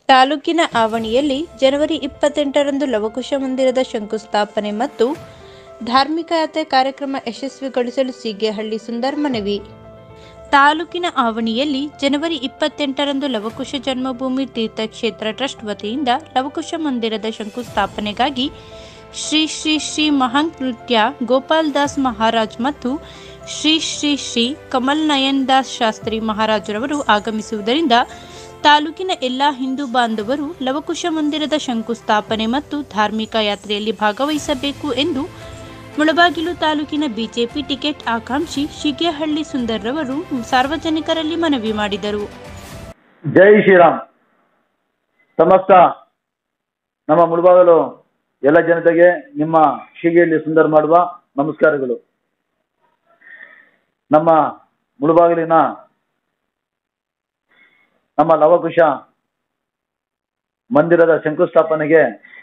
ತಾಲೂಕಿನ ಆವಣಿಯಲ್ಲಿ ಜನವರಿ ಇಪ್ಪತ್ತೆಂಟರಂದು ಲವಕುಶ ಮಂದಿರದ ಶಂಕುಸ್ಥಾಪನೆ ಮತ್ತು ಧಾರ್ಮಿಕ ಯಾತ್ರೆ ಕಾರ್ಯಕ್ರಮ ಯಶಸ್ವಿಗೊಳಿಸಲು ಸೀಗೆಹಳ್ಳಿ ಸುಂದರ್ ಮನವಿ ತಾಲೂಕಿನ ಆವಣಿಯಲ್ಲಿ ಜನವರಿ ಇಪ್ಪತ್ತೆಂಟರಂದು ಲವಕುಶ ಜನ್ಮಭೂಮಿ ತೀರ್ಥಕ್ಷೇತ್ರ ಟ್ರಸ್ಟ್ ವತಿಯಿಂದ ಲವಕುಶ ಮಂದಿರದ ಶಂಕುಸ್ಥಾಪನೆಗಾಗಿ ಶ್ರೀ ಶ್ರೀ ಶ್ರೀ ಮಹಂತ್ ನೃತ್ಯ ಗೋಪಾಲ್ ದಾಸ್ ಮಹಾರಾಜ್ ಮತ್ತು ಶ್ರೀ ಶ್ರೀ ಶ್ರೀ ಕಮಲ್ ನಯನ್ ದಾಸ್ ಶಾಸ್ತ್ರಿ ಮಹಾರಾಜರವರು ಆಗಮಿಸುವುದರಿಂದ ತಾಲೂಕಿನ ಎಲ್ಲ ಹಿಂದೂ ಬಾಂಧವರು ಲವಕುಶ ಮಂದಿರದ ಶಂಕುಸ್ಥಾಪನೆ ಮತ್ತು ಧಾರ್ಮಿಕ ಯಾತ್ರೆಯಲ್ಲಿ ಭಾಗವಹಿಸಬೇಕು ಎಂದು ಮುಳಬಾಗಿಲು ತಾಲೂಕಿನ ಬಿಜೆಪಿ ಟಿಕೆಟ್ ಆಕಾಂಕ್ಷಿ ಶಿಗೇಹಳ್ಳಿ ಸುಂದರ್ರವರು ಸಾರ್ವಜನಿಕರಲ್ಲಿ ಮನವಿ ಮಾಡಿದರು ಜೈ ಶ್ರೀರಾಮ್ ಸಮಸ್ತ ನಮ್ಮ ಮುಳುಬಾಗಲು ಎಲ್ಲ ಜನತೆಗೆ ನಿಮ್ಮ ಶಿಗೆಯಲ್ಲಿ ಸುಂದರ ಮಾಡುವ ನಮಸ್ಕಾರಗಳು ನಮ್ಮ ಮುಳುಬಾಗಿಲಿನ ನಮ್ಮ ಲವಕುಶ ಮಂದಿರದ ಶಂಕುಸ್ಥಾಪನೆಗೆ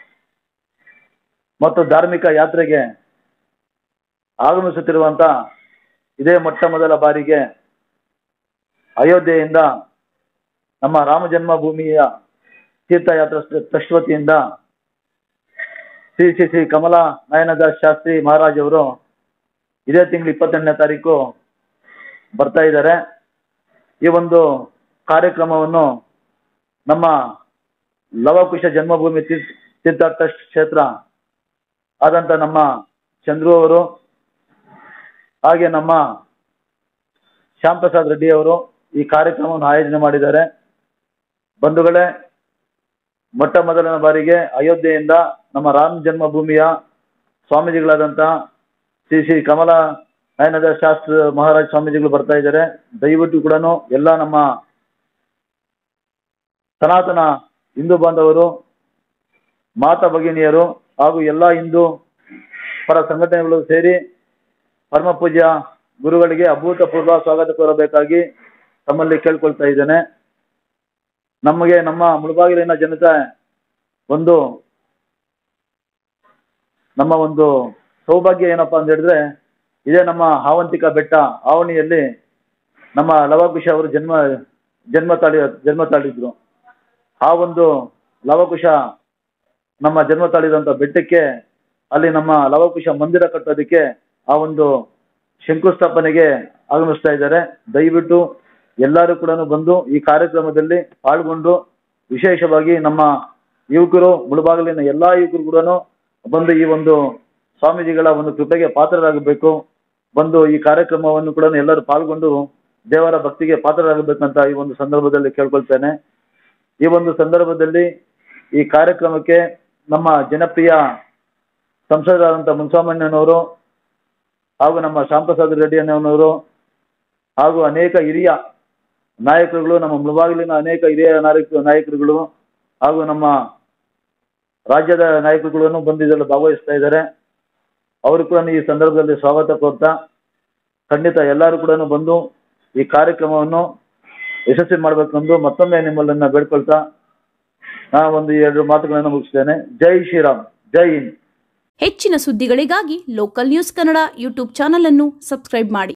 ಮತ್ತು ಧಾರ್ಮಿಕ ಯಾತ್ರೆಗೆ ಆಗಮಿಸುತ್ತಿರುವಂತ ಇದೇ ಮೊಟ್ಟ ಮೊದಲ ಬಾರಿಗೆ ಅಯೋಧ್ಯೆಯಿಂದ ನಮ್ಮ ರಾಮ ಜನ್ಮಭೂಮಿಯ ತೀರ್ಥಯಾತ್ರಾ ಟ್ರಸ್ಟ್ ವತಿಯಿಂದ ಶ್ರೀ ಶ್ರೀ ಶ್ರೀ ಕಮಲಾ ನಯನದಾಸ್ ಶಾಸ್ತ್ರಿ ಮಹಾರಾಜ್ ಅವರು ಇದೇ ತಿಂಗಳು ಇಪ್ಪತ್ತೆಂಟನೇ ತಾರೀಕು ಬರ್ತಾ ಇದ್ದಾರೆ ಈ ಒಂದು ಕಾರ್ಯಕ್ರಮವನ್ನು ನಮ್ಮ ಲವಕುಶ ಜನ್ಮಭೂಮಿ ತೀರ್ಥ ತೀರ್ಥ ಟ್ರಸ್ಟ್ ಕ್ಷೇತ್ರ ಆದಂತ ನಮ್ಮ ಚಂದ್ರು ಅವರು ಹಾಗೆ ನಮ್ಮ ಶ್ಯಾಮ್ ಪ್ರಸಾದ್ ರೆಡ್ಡಿ ಅವರು ಈ ಕಾರ್ಯಕ್ರಮವನ್ನು ಆಯೋಜನೆ ಮಾಡಿದ್ದಾರೆ ಬಂಧುಗಳೇ ಮೊಟ್ಟ ಮೊದಲನೇ ಬಾರಿಗೆ ಅಯೋಧ್ಯೆಯಿಂದ ನಮ್ಮ ರಾಮ ಜನ್ಮಭೂಮಿಯ ಸ್ವಾಮೀಜಿಗಳಾದಂಥ ಶ್ರೀ ಶ್ರೀ ಕಮಲ ನಯನದ ಶಾಸ್ತ್ರ ಮಹಾರಾಜ್ ಸ್ವಾಮೀಜಿಗಳು ಬರ್ತಾ ಇದ್ದಾರೆ ದಯವಿಟ್ಟು ಕೂಡ ಎಲ್ಲ ನಮ್ಮ ಸನಾತನ ಹಿಂದೂ ಬಾಂಧವರು ಮಾತಾ ಭಗಿನಿಯರು ಹಾಗೂ ಎಲ್ಲ ಹಿಂದೂ ಪರ ಸಂಘಟನೆಗಳು ಸೇರಿ ಪರಮ ಪೂಜ್ಯ ಗುರುಗಳಿಗೆ ಅಭೂತಪೂರ್ವ ಸ್ವಾಗತ ಕೋರಬೇಕಾಗಿ ತಮ್ಮಲ್ಲಿ ಕೇಳ್ಕೊಳ್ತಾ ಇದ್ದೇನೆ ನಮಗೆ ನಮ್ಮ ಮುಳುಬಾಗಿಲಿನ ಜನತೆ ಒಂದು ನಮ್ಮ ಒಂದು ಸೌಭಾಗ್ಯ ಏನಪ್ಪಾ ಅಂತ ಹೇಳಿದ್ರೆ ಇದೇ ನಮ್ಮ ಹಾವಂತಿಕ ಬೆಟ್ಟ ಆವಣಿಯಲ್ಲಿ ನಮ್ಮ ಲವಕುಶ ಅವರು ಜನ್ಮ ಜನ್ಮ ತಾಳಿ ಜನ್ಮ ತಾಳಿದ್ರು ಆ ಒಂದು ಲವಕುಶ ನಮ್ಮ ಜನ್ಮ ತಾಳಿದಂತ ಬೆಟ್ಟಕ್ಕೆ ಅಲ್ಲಿ ನಮ್ಮ ಲವಕುಶ ಮಂದಿರ ಕಟ್ಟೋದಕ್ಕೆ ಆ ಒಂದು ಶಂಕುಸ್ಥಾಪನೆಗೆ ಆಗಮಿಸ್ತಾ ಇದ್ದಾರೆ ದಯವಿಟ್ಟು ಎಲ್ಲರೂ ಕೂಡ ಬಂದು ಈ ಕಾರ್ಯಕ್ರಮದಲ್ಲಿ ಪಾಲ್ಗೊಂಡು ವಿಶೇಷವಾಗಿ ನಮ್ಮ ಯುವಕರು ಮುಳುಬಾಗಿಲಿನ ಎಲ್ಲಾ ಯುವಕರು ಕೂಡ ಬಂದು ಈ ಒಂದು ಸ್ವಾಮೀಜಿಗಳ ಒಂದು ಕೃಪೆಗೆ ಪಾತ್ರರಾಗಬೇಕು ಬಂದು ಈ ಕಾರ್ಯಕ್ರಮವನ್ನು ಕೂಡ ಎಲ್ಲರೂ ಪಾಲ್ಗೊಂಡು ದೇವರ ಭಕ್ತಿಗೆ ಪಾತ್ರರಾಗಬೇಕಂತ ಈ ಒಂದು ಸಂದರ್ಭದಲ್ಲಿ ಕೇಳ್ಕೊಳ್ತೇನೆ ಈ ಒಂದು ಸಂದರ್ಭದಲ್ಲಿ ಈ ಕಾರ್ಯಕ್ರಮಕ್ಕೆ ನಮ್ಮ ಜನಪ್ರಿಯ ಸಂಸದರಾದಂಥ ಮುನ್ಸಾಮಣ್ಣನವರು ಹಾಗೂ ನಮ್ಮ ಶ್ಯಾಂಪ್ರಸಾದ್ ರೆಡ್ಡಿ ಅನ್ನೋನವರು ಹಾಗೂ ಅನೇಕ ಹಿರಿಯ ನಾಯಕರುಗಳು ನಮ್ಮ ಮುಳಬಾಗಿಲಿನ ಅನೇಕ ಹಿರಿಯ ನಾಯಕ ನಾಯಕರುಗಳು ಹಾಗೂ ನಮ್ಮ ರಾಜ್ಯದ ನಾಯಕರುಗಳನ್ನು ಬಂದು ಇದರಲ್ಲಿ ಭಾಗವಹಿಸ್ತಾ ಇದ್ದಾರೆ ಅವರು ಕೂಡ ಈ ಸಂದರ್ಭದಲ್ಲಿ ಸ್ವಾಗತ ಕೋರ್ತಾ ಖಂಡಿತ ಎಲ್ಲರೂ ಕೂಡ ಬಂದು ಈ ಕಾರ್ಯಕ್ರಮವನ್ನು ಯಶಸ್ವಿ ಮಾಡಬೇಕೆಂದು ಮತ್ತೊಮ್ಮೆ ನಿಮ್ಮಲ್ಲನ್ನ ಬೇಡ್ಕೊಳ್ತಾ ನಾ ಒಂದು ಎರಡು ಮಾತುಗಳನ್ನು ಮುಗಿಸ್ತೇನೆ ಜೈ ಶ್ರೀರಾಮ್ ಜೈ ಹಿಂದ್ ಹೆಚ್ಚಿನ ಸುದ್ದಿಗಳಿಗಾಗಿ local news Kannada YouTube channel ಅನ್ನು ಸಬ್ಸ್ಕ್ರೈಬ್ ಮಾಡಿ